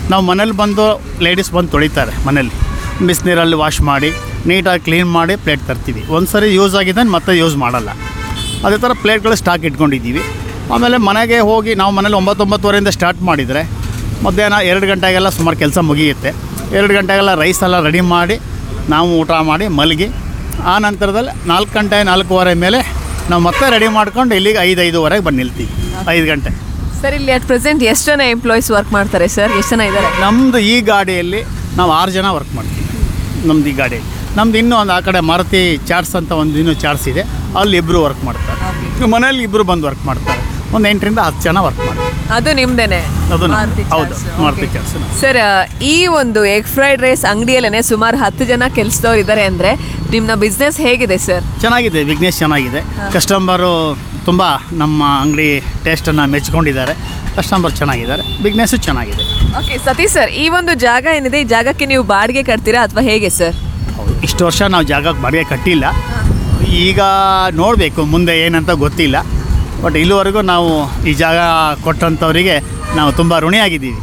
ನಾವು ಮನೇಲಿ ಬಂದು ಲೇಡೀಸ್ ಬಂದು ತೊಳಿತಾರೆ ಮನೇಲಿ ಬಿಸಿನೀರಲ್ಲಿ ವಾಶ್ ಮಾಡಿ ನೀಟಾಗಿ ಕ್ಲೀನ್ ಮಾಡಿ ಪ್ಲೇಟ್ ತರ್ತೀವಿ ಒಂದು ಸರಿ ಯೂಸ್ ಆಗಿದೆ ಮತ್ತೆ ಯೂಸ್ ಮಾಡಲ್ಲ ಅದೇ ಥರ ಪ್ಲೇಟ್ಗಳು ಸ್ಟಾಕ್ ಇಟ್ಕೊಂಡಿದ್ದೀವಿ ಆಮೇಲೆ ಮನೆಗೆ ಹೋಗಿ ನಾವು ಮನೇಲಿ ಒಂಬತ್ತು ಒಂಬತ್ತುವರೆಯಿಂದ ಸ್ಟಾರ್ಟ್ ಮಾಡಿದರೆ ಮಧ್ಯಾಹ್ನ ಎರಡು ಗಂಟೆಗೆಲ್ಲ ಸುಮಾರು ಕೆಲಸ ಮುಗಿಯುತ್ತೆ ಎರಡು ಗಂಟೆಗೆಲ್ಲ ರೈಸ್ ಎಲ್ಲ ರೆಡಿ ಮಾಡಿ ನಾವು ಊಟ ಮಾಡಿ ಮಲಗಿ ಆ ನಂತರದಲ್ಲಿ ನಾಲ್ಕು ಗಂಟೆ ನಾಲ್ಕೂವರೆ ಮೇಲೆ ನಾವು ಮತ್ತೆ ರೆಡಿ ಮಾಡ್ಕೊಂಡು ಇಲ್ಲಿಗೆ ಐದು ಐದೂವರೆಗೆ ಬಂದು ನಿಲ್ತೀವಿ ಐದು ಗಂಟೆ ಸರ್ ಇಲ್ಲಿ ಅಟ್ ಪ್ರೆಸೆಂಟ್ ಎಷ್ಟು ಜನ ಎಂಪ್ಲಾಯೀಸ್ ವರ್ಕ್ ಮಾಡ್ತಾರೆ ಸರ್ ಎಷ್ಟು ಜನ ಇದ್ದಾರೆ ನಮ್ಮದು ಈ ಗಾಡಿಯಲ್ಲಿ ನಾವು ಆರು ಜನ ವರ್ಕ್ ಮಾಡ್ತೀವಿ ನಮ್ದು ಈ ಗಾಡಿಯಲ್ಲಿ ನಮ್ದು ಇನ್ನೂ ಒಂದು ಆ ಕಡೆ ಮಾರುತಿ ಚಾರ್ಟ್ಸ್ ಅಂತ ಒಂದು ಇನ್ನೂ ಚಾರ್ಟ್ಸ್ ಇದೆ ಅಲ್ಲಿ ಇಬ್ಬರು ವರ್ಕ್ ಮಾಡ್ತಾರೆ ಮನೇಲಿ ಇಬ್ಬರು ಬಂದು ವರ್ಕ್ ಮಾಡ್ತಾರೆ ಒಂದು ಎಂಟರಿಂದ ಹತ್ತು ಜನ ವರ್ಕ್ ಮಾಡ್ತಾರೆ ಅದು ನಿಮ್ದೇನೆ ಅದು ನಮ್ದು. ಮಾರುತಿ ಹೌದು chats. Maruti Okay. Chats sir ಈ ಒಂದು ಎಗ್ ಫ್ರೈಡ್ ರೈಸ್ ಅಂಗಡಿಯಲ್ಲೇ ಸುಮಾರು ಹತ್ತು ಜನ ಕೆಲಸದವ್ರು ಇದ್ದಾರೆ ಅಂದರೆ ನಿಮ್ಮ ಬಿಸ್ನೆಸ್ ಹೇಗಿದೆ ಸರ್ ಚೆನ್ನಾಗಿದೆ ವಿಘ್ನೇಶ್ ಚೆನ್ನಾಗಿದೆ ಕಸ್ಟಮರು ತುಂಬ ನಮ್ಮ ಅಂಗಡಿ ಟೇಸ್ಟನ್ನು ಮೆಚ್ಕೊಂಡಿದ್ದಾರೆ ಕಸ್ಟಮರ್ ಚೆನ್ನಾಗಿದ್ದಾರೆ ಬಿಗ್ನೆಸ್ಸು ಚೆನ್ನಾಗಿದೆ ಓಕೆ ಸತೀಶ್ ಸರ್ ಈ ಒಂದು ಜಾಗ ಏನಿದೆ ಈ ಜಾಗಕ್ಕೆ ನೀವು ಬಾಡಿಗೆ ಕಟ್ತೀರಾ ಅಥವಾ ಹೇಗೆ ಸರ್ ಹೌದು ಇಷ್ಟು ವರ್ಷ ನಾವು ಜಾಗಕ್ಕೆ ಬಾಡಿಗೆ ಕಟ್ಟಿಲ್ಲ ಈಗ ನೋಡಬೇಕು ಮುಂದೆ ಏನಂತ ಗೊತ್ತಿಲ್ಲ ಬಟ್ ಇಲ್ಲಿವರೆಗೂ ನಾವು ಈ ಜಾಗ ಕೊಟ್ಟಂಥವರಿಗೆ ನಾವು ತುಂಬ ಋಣಿಯಾಗಿದ್ದೀವಿ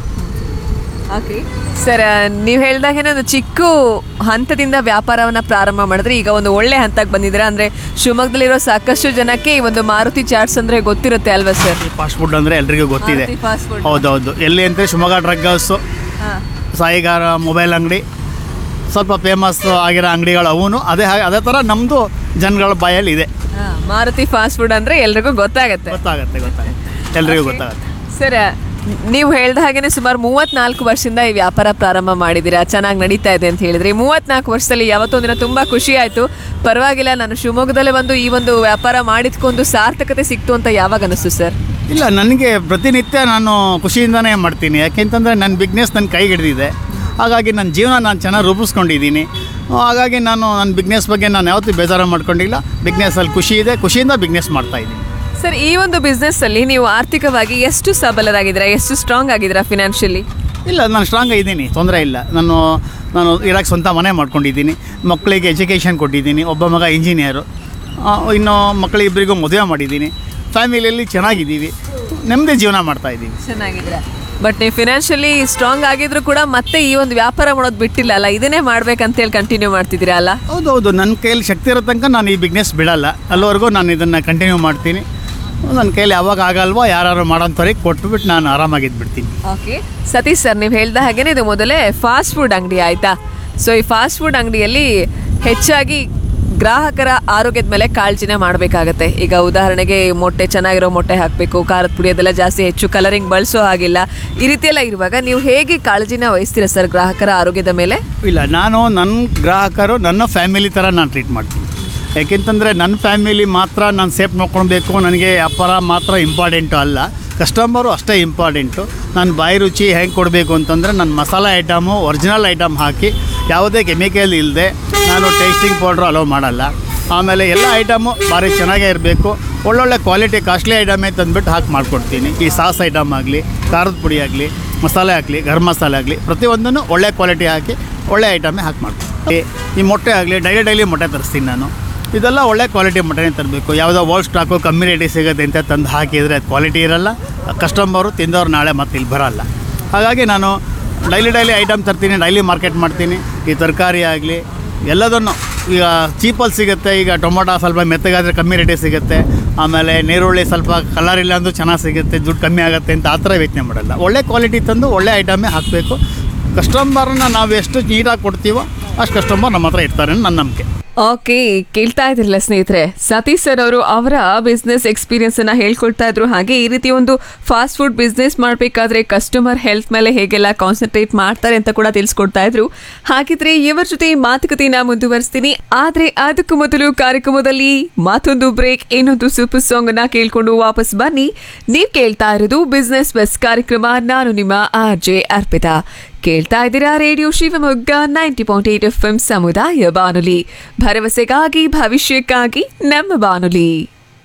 ಓಕೆ ಸರ್ ನೀವು ಹೇಳ್ದಾಗೆ ಒಂದು ಚಿಕ್ಕ ಹಂತದಿಂದ ವ್ಯಾಪಾರವನ್ನು ಪ್ರಾರಂಭ ಮಾಡಿದ್ರೆ ಈಗ ಒಂದು ಒಳ್ಳೆ ಹಂತಕ್ಕೆ ಬಂದಿದ್ದೀರಾ ಅಂದರೆ ಶಿವಮೊಗ್ಗದಲ್ಲಿರೋ ಸಾಕಷ್ಟು ಜನಕ್ಕೆ ಈ ಒಂದು ಮಾರುತಿ ಚಾಟ್ಸ್ ಅಂದರೆ ಗೊತ್ತಿರುತ್ತೆ ಅಲ್ವಾ ಸರ್ ಫಾಸ್ಟ್ ಫುಡ್ ಅಂದರೆ ಎಲ್ರಿಗೂ ಗೊತ್ತಿದೆ ಮಾರುತಿ fast food. ಹೌದೌದು ಎಲ್ಲಿ ಅಂದರೆ ಶಿವಮೊಗ್ಗ ಡ್ರಗ್ ಹೌಸು ಹಾಂ ಸಾಯಿಗಾರ ಮೊಬೈಲ್ ಅಂಗಡಿ ಸ್ವಲ್ಪ ಫೇಮಸ್ ಆಗಿರೋ ಅಂಗಡಿಗಳು ಅವನು ಅದೇ ಹಾಗೆ ಅದೇ ಥರ ನಮ್ಮದು ಜನಗಳ ಬಾಯಲ್ಲಿ ಇದೆ ಮಾರುತಿ ಫಾಸ್ಟ್ ಫುಡ್ ಅಂದರೆ ಎಲ್ರಿಗೂ ಗೊತ್ತಾಗತ್ತೆ ಗೊತ್ತಾಗತ್ತೆ ಗೊತ್ತಾಗತ್ತೆ ಎಲ್ರಿಗೂ ಗೊತ್ತಾಗತ್ತೆ ಸರ್ ನೀವು ಹೇಳ್ದ ಹಾಗೇನೆ ಸುಮಾರು ಮೂವತ್ನಾಲ್ಕು ವರ್ಷದಿಂದ ಈ ವ್ಯಾಪಾರ ಪ್ರಾರಂಭ ಮಾಡಿದ್ದೀರಾ ಚೆನ್ನಾಗಿ ನಡೀತಾ ಇದೆ ಅಂತ ಹೇಳಿದ್ರಿ ಮೂವತ್ನಾಲ್ಕು ವರ್ಷದಲ್ಲಿ ಯಾವತ್ತೊಂದಿನ ತುಂಬ ಖುಷಿ ಆಯಿತು ಪರವಾಗಿಲ್ಲ ನಾನು ಶಿವಮೊಗ್ಗದಲ್ಲೇ ಬಂದು ಈ ಒಂದು ವ್ಯಾಪಾರ ಮಾಡಿದ್ಕೊಂಡು ಸಾರ್ಥಕತೆ ಸಿಕ್ತು ಅಂತ ಯಾವಾಗ ಅನಿಸ್ತು ಸರ್ ಇಲ್ಲ ನನಗೆ ಪ್ರತಿನಿತ್ಯ ನಾನು ಖುಷಿಯಿಂದನೇ ಮಾಡ್ತೀನಿ ಯಾಕೆಂತಂದರೆ ನನ್ನ ಬಿಗ್ನೆಸ್ ನನ್ನ ಕೈಗೆ ಹಿಡಿದಿದೆ ಹಾಗಾಗಿ ನನ್ನ ಜೀವನ ನಾನು ಚೆನ್ನಾಗಿ ರೂಪಿಸ್ಕೊಂಡಿದ್ದೀನಿ ಹಾಗಾಗಿ ನಾನು ನನ್ನ ಬಿಗ್ನೆಸ್ ಬಗ್ಗೆ ನಾನು ಯಾವತ್ತೂ ಬೇಜಾರು ಮಾಡ್ಕೊಂಡಿಲ್ಲ ಬಿಗ್ನೆಸ್ಸಲ್ಲಿ ಖುಷಿ ಇದೆ ಖುಷಿಯಿಂದ ಬಿಗ್ನೆಸ್ ಮಾಡ್ತಾಯಿದ್ದೀನಿ ಸರ್ ಈ ಒಂದು business ಅಲ್ಲಿ ನೀವು ಆರ್ಥಿಕವಾಗಿ ಎಷ್ಟು ಸಬಲರಾಗಿದ್ದೀರಾ ಎಷ್ಟು ಸ್ಟ್ರಾಂಗ್ ಆಗಿದ್ದೀರಾ ಫಿನಾನ್ಷಿಯಲಿ ಇಲ್ಲ ನಾನು ಸ್ಟ್ರಾಂಗ್ ಇದ್ದೀನಿ ತೊಂದರೆ ಇಲ್ಲ ನಾನು ನಾನು ಇರೋಕ್ಕೆ ಸ್ವಂತ ಮನೆ ಮಾಡ್ಕೊಂಡಿದ್ದೀನಿ ಮಕ್ಕಳಿಗೆ ಎಜುಕೇಷನ್ ಕೊಟ್ಟಿದ್ದೀನಿ ಒಬ್ಬ ಮಗ ಇಂಜಿನಿಯರು ಇನ್ನು ಮಕ್ಕಳಿಬ್ಬರಿಗೂ ಮದುವೆ ಮಾಡಿದ್ದೀನಿ ಫ್ಯಾಮಿಲಿಯಲ್ಲಿ ಚೆನ್ನಾಗಿದ್ದೀವಿ ನೆಮ್ಮದಿ ಜೀವನ ಮಾಡ್ತಾಯಿದ್ದೀವಿ ಚೆನ್ನಾಗಿದ್ದೀರಾ ಬಟ್ ನೀವು ಫಿನಾನ್ಷಿಯಲಿ ಸ್ಟ್ರಾಂಗ್ ಆಗಿದ್ರು ಕೂಡ ಮತ್ತೆ ಈ ಒಂದು ವ್ಯಾಪಾರ ಮಾಡೋದು ಬಿಟ್ಟಿಲ್ಲ ಅಲ್ಲ ಇದನ್ನೇ ಮಾಡ್ಬೇಕಂತ ಹೇಳಿ ಕಂಟಿನ್ಯೂ ಮಾಡ್ತಿದ್ದೀರಾ ಅಲ್ಲ ಹೌದೌದು ನನ್ನ ಕೈಯಲ್ಲಿ ಶಕ್ತಿ ಇರೋ ತನಕ ನಾನು ಈ ಬಿಗ್ನೆಸ್ ಬಿಡಲ್ಲ ಅಲ್ಲಿವರೆಗೂ ನಾನು ಇದನ್ನು ಕಂಟಿನ್ಯೂ ಮಾಡ್ತೀನಿ ನನ್ನ ಕೈಯಲ್ಲಿ ಯಾವಾಗ ಆಗಲ್ವೋ ಯಾರು ಮಾಡೋಂಥವ್ರಿಗೆ ಕೊಟ್ಬಿಟ್ಟು ನಾನು ಆರಾಮಾಗಿದ್ದು ಬಿಡ್ತೀನಿ ಓಕೆ ಸತೀಶ್ ಸರ್ ನೀವು ಹೇಳ್ದ ಹಾಗೇನೆ ಇದು ಮೊದಲೇ ಫಾಸ್ಟ್ ಫುಡ್ ಅಂಗಡಿ ಆಯ್ತಾ ಸೊ ಈ ಫಾಸ್ಟ್ ಫುಡ್ ಅಂಗಡಿಯಲ್ಲಿ ಹೆಚ್ಚಾಗಿ ಗ್ರಾಹಕರ ಆರೋಗ್ಯದ ಮೇಲೆ ಕಾಳಜಿನೇ ಮಾಡಬೇಕಾಗತ್ತೆ ಈಗ ಉದಾಹರಣೆಗೆ ಮೊಟ್ಟೆ ಚೆನ್ನಾಗಿರೋ ಮೊಟ್ಟೆ ಹಾಕಬೇಕು ಖಾರದ ಪುಡಿ ಅದೆಲ್ಲ ಜಾಸ್ತಿ ಹೆಚ್ಚು ಕಲರಿಂಗ್ ಬಳಸೋ ಹಾಗಿಲ್ಲ ಈ ರೀತಿ ಎಲ್ಲ ಇರುವಾಗ ನೀವು ಹೇಗೆ ಕಾಳಜಿನ ವಹಿಸ್ತೀರಾ ಸರ್ ಗ್ರಾಹಕರ ಆರೋಗ್ಯದ ಮೇಲೆ ಇಲ್ಲ ನಾನು ನನ್ನ ಗ್ರಾಹಕರು ನನ್ನ ಫ್ಯಾಮಿಲಿ ಥರ ನಾನು ಟ್ರೀಟ್ ಮಾಡ್ತೀನಿ ಯಾಕೆಂತಂದರೆ ನನ್ನ ಫ್ಯಾಮಿಲಿ ಮಾತ್ರ ನಾನು ಸೇಫ್ ನೋಡ್ಕೊಳ್ಬೇಕು ನನಗೆ ವ್ಯಾಪಾರ ಮಾತ್ರ ಇಂಪಾರ್ಟೆಂಟು ಅಲ್ಲ ಕಸ್ಟಮರು ಅಷ್ಟೇ ಇಂಪಾರ್ಟೆಂಟು ನಾನು ಬಾಯಿ ರುಚಿ ಹೆಂಗೆ ಕೊಡಬೇಕು ಅಂತಂದರೆ ನನ್ನ ಮಸಾಲೆ ಐಟಮು ಒರಿಜಿನಲ್ ಐಟಮ್ ಹಾಕಿ ಯಾವುದೇ ಕೆಮಿಕಲ್ ಇಲ್ಲದೆ ನಾನು ಟೇಸ್ಟಿಂಗ್ ಪೌಡ್ರು ಅಲೋ ಮಾಡಲ್ಲ ಆಮೇಲೆ ಎಲ್ಲ ಐಟಮು ಭಾರಿ ಚೆನ್ನಾಗೇ ಇರಬೇಕು ಒಳ್ಳೊಳ್ಳೆ ಕ್ವಾಲಿಟಿ ಕಾಸ್ಟ್ಲಿ ಐಟಮೇ ತಂದುಬಿಟ್ಟು ಹಾಕಿ ಮಾಡಿಕೊಡ್ತೀನಿ ಈ ಸಾಸ್ ಐಟಮ್ ಆಗಲಿ ಖಾರದ ಪುಡಿ ಆಗಲಿ ಮಸಾಲೆ ಆಗಲಿ ಗರಂ ಮಸಾಲೆ ಆಗಲಿ ಪ್ರತಿಯೊಂದನ್ನು ಒಳ್ಳೆ ಕ್ವಾಲಿಟಿ ಹಾಕಿ ಒಳ್ಳೆ ಐಟಮೇ ಹಾಕಿ ಮಾಡ್ತೀನಿ ಈ ಮೊಟ್ಟೆ ಆಗಲಿ ಡೈಲಿ ಡೈಲಿ ಮೊಟ್ಟೆ ತರಿಸ್ತೀನಿ ನಾನು ಇದೆಲ್ಲ ಒಳ್ಳೆ ಕ್ವಾಲಿಟಿ ಮೊಟ್ಟೆನೇ ತರಬೇಕು ಯಾವುದೋ ಓಲ್ಡ್ ಸ್ಟಾಕು ಕಮ್ಮಿ ರೇಟಿಗೆ ಸಿಗುತ್ತೆ ಅಂತ ತಂದು ಹಾಕಿದರೆ ಅದು ಕ್ವಾಲಿಟಿ ಇರಲ್ಲ ಕಸ್ಟಮರು ತಿಂದವ್ರು ನಾಳೆ ಮತ್ತೆ ಇಲ್ಲಿ ಬರಲ್ಲ ಹಾಗಾಗಿ ನಾನು ಡೈಲಿ ಡೈಲಿ ಐಟಮ್ ತರ್ತೀನಿ ಡೈಲಿ ಮಾರ್ಕೆಟ್ ಮಾಡ್ತೀನಿ ಈ ತರಕಾರಿ ಆಗಲಿ ಎಲ್ಲದನ್ನು ಈಗ ಚೀಪಲ್ಲಿ ಸಿಗುತ್ತೆ ಈಗ ಟೊಮೊಟೊ ಸ್ವಲ್ಪ ಮೆತ್ತಗಾದರೆ ಕಮ್ಮಿ ರೇಟಿಗೆ ಸಿಗುತ್ತೆ ಆಮೇಲೆ ನೀರುಳ್ಳಿ ಸ್ವಲ್ಪ ಕಲರ್ ಇಲ್ಲ ಅಂದರೂ ಚೆನ್ನಾಗಿ ಸಿಗುತ್ತೆ ದುಡ್ಡು ಕಮ್ಮಿ ಆಗುತ್ತೆ ಅಂತ ಆ ಥರ ಯೋಚನೆ ಮಾಡಲ್ಲ ಒಳ್ಳೆ ಕ್ವಾಲಿಟಿ ತಂದು ಒಳ್ಳೆ ಐಟಮೇ ಹಾಕಬೇಕು ಕಸ್ಟಮರ್ನ ನಾವು ಎಷ್ಟು ನೀಟಾಗಿ ಕೊಡ್ತೀವೋ ಅಷ್ಟು ಕಸ್ಟಮರ್ ನಮ್ಮ ಹತ್ರ ಇರ್ತಾರೆ ಅಂತ ನನ್ನ ನಂಬಿಕೆ ಓಕೆ ಕೇಳ್ತಾ ಇದ್ರಲ್ಲ ಸ್ನೇಹಿತರೆ ಸತೀಶ್ ಸರ್ ಅವರು ಅವರ ಬಿಸ್ನೆಸ್ ಎಕ್ಸ್ಪೀರಿಯನ್ಸ್ ಅನ್ನ ಹೇಳ್ಕೊಡ್ತಾ ಇದ್ರು ಹಾಗೆ ಈ ರೀತಿ ಒಂದು ಫಾಸ್ಟ್ ಫುಡ್ ಬಿಸ್ನೆಸ್ ಮಾಡಬೇಕಾದ್ರೆ ಕಸ್ಟಮರ್ ಹೆಲ್ತ್ ಮೇಲೆ ಹೇಗೆಲ್ಲ ಕಾನ್ಸಂಟ್ರೇಟ್ ಮಾಡ್ತಾರೆ ಅಂತ ಕೂಡ ತಿಳಿಸ್ಕೊಡ್ತಾ ಇದ್ರು ಹಾಗಿದ್ರೆ ಇವರ ಜೊತೆ ಮಾತುಕತೆಯನ್ನ ಮುಂದುವರಿಸ್ತೀನಿ ಆದ್ರೆ ಅದಕ್ಕೂ ಮೊದಲು ಕಾರ್ಯಕ್ರಮದಲ್ಲಿ ಮತ್ತೊಂದು ಬ್ರೇಕ್ ಇನ್ನೊಂದು ಸೂಪರ್ ಸಾಂಗ್ ಅನ್ನ ಕೇಳ್ಕೊಂಡು ವಾಪಸ್ ಬನ್ನಿ ನೀವ್ ಕೇಳ್ತಾ ಇರೋದು ಬಿಸ್ನೆಸ್ ಬಸ್ ಕಾರ್ಯಕ್ರಮ ನಾನು ನಿಮ್ಮ ಆರ್ ಜೆ ಅರ್ಪಿತಾ ಕೇಳ್ತಾ ಇದ್ದೀರಾ radio Shivamogga ninety point eight F M ಸಮುದಾಯ ಬಾನುಲಿ ಭರವಸೆಗಾಗಿ ಭವಿಷ್ಯಕ್ಕಾಗಿ ನಮ್ಮ ಬಾನುಲಿ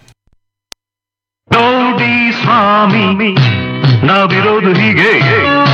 ಗೌಡಿ ಸ್ವಾಮಿ ನಾವಿರೋದು ಹೀಗೆ